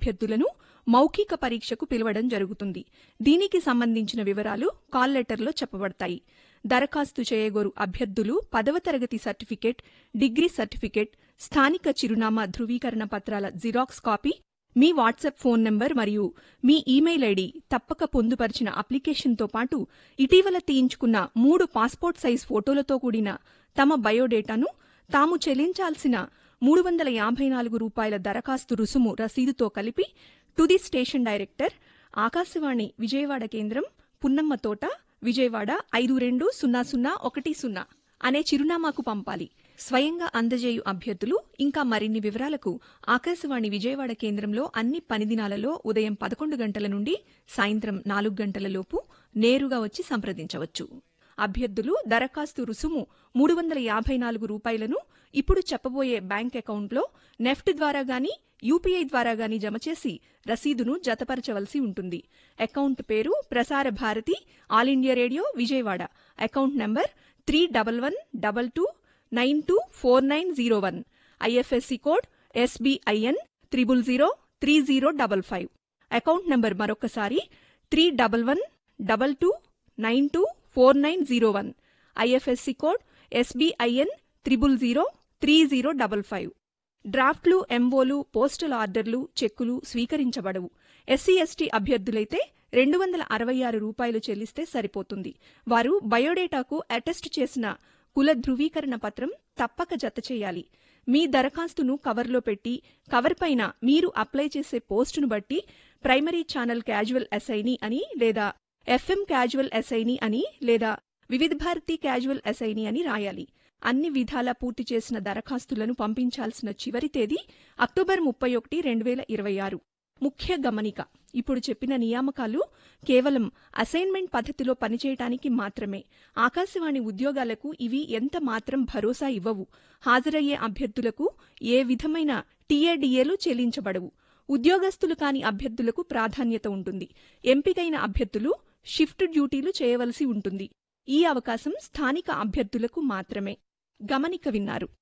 అభ్యర్థులను మౌఖిక పరీక్షకు పిలవడం జరుగుతుంది దీనికి సంబంధించిన వివరాలు కాల్ లెటర్లో చెప్పబడతాయి దరఖాస్తు చేయగోరు అభ్యర్థులు పదవ తరగతి సర్టిఫికేట్ డిగ్రీ సర్టిఫికేట్ స్థానిక చిరునామా ధృవీకరణ పత్రాల జిరాక్స్ కాపీ మీ వాట్సాప్ ఫోన్ నంబర్ మరియు మీ ఈమెయిల్ ఐడి తప్పక పొందుపరిచిన అప్లికేషన్తో పాటు ఇటీవల తీయించుకున్న మూడు పాస్పోర్ట్ సైజ్ ఫోటోలతో కూడిన తమ బయోడేటాను తాము చెల్లించాల్సిన మూడు వందల యాభై నాలుగు రూపాయల దరఖాస్తు రుసుము రసీదుతో కలిపి to the station director Akashvani Vijayawada కేంద్రం పున్నమ్మ తోట విజయవాడ ఐదు రెండు సున్నా సున్నా ఒకటి సున్నా అనే చిరునామాకు పంపాలి స్వయంగా అందజేయు అభ్యర్థులు ఇంకా మరిన్ని వివరాలకు ఆకాశవాణి విజయవాడ కేంద్రంలో అన్ని పని దినాలలో ఉదయం పదకొండు గంటల నుండి సాయంత్రం నాలుగు గంటల లోపు నేరుగా వచ్చి సంప్రదించవచ్చు అభ్యర్థులు దరఖాస్తు రుసుము మూడు వందల యాభై నాలుగు రూపాయలను ఇప్పుడు చెప్పబోయే బ్యాంక్ అకౌంట్లో నెఫ్ట్ ద్వారా గాని యూపీఐ ద్వారా గాని జమ చేసి రసీదును జతపరచవలసి ఉంటుంది అకౌంట్ పేరు Prasar Bharati all India radio Vijayawada account number three double one double two nine two four nine zero one IFSC code SBIN triple zero three zero double five account number మరొకసారి three double one double two nine two four nine zero one IFSC code SBIN triple zero three zero double five డ్రాఫ్ట్లు ఎంఓలు postal ఆర్డర్లు చెక్కులు స్వీకరించబడవు SC ST అభ్యర్థులైతే రెండు వందల అరవై ఆరు రూపాయలు చెల్లిస్తే సరిపోతుంది వారు బయోడేటాకు అటెస్ట్ చేసిన కుల ధృవీకరణ పత్రం తప్పక జత చేయాలి మీ దరఖాస్తును కవర్లో పెట్టి కవర్ పైన మీరు అప్లై చేసే పోస్టును బట్టి ప్రైమరీ ఛానల్ క్యాజువల్ ఎస్ఐని అని లేదా ఎఫ్ఎం క్యాజువల్ ఎస్ఐని అని లేదా వివిధ భారతి క్యాజువల్ ఎస్ఐని అని రాయాలి అన్ని విధాలా పూర్తి చేసిన దరఖాస్తులను పంపించాల్సిన చివరి తేదీ అక్టోబర్ ముప్పై ఒకటి రెండు వేల ఇరవై ఆరు ముఖ్య గమనిక ఇప్పుడు చెప్పిన నియామకాలు కేవలం అసైన్మెంట్ పద్ధతిలో పనిచేయటానికి మాత్రమే ఆకాశవాణి ఉద్యోగాలకు ఇవి ఎంత మాత్రం భరోసా ఇవ్వవు హాజరయ్యే అభ్యర్థులకు ఏ విధమైన టీఏడీఏలు చెల్లించబడవు ఉద్యోగస్తులు కాని అభ్యర్థులకు ప్రాధాన్యత ఉంటుంది ఎంపికైన అభ్యర్థులు షిఫ్ట్ డ్యూటీలు చేయవలసి ఉంటుంది ఈ అవకాశం స్థానిక అభ్యర్థులకు మాత్రమే గమనిక విన్నారు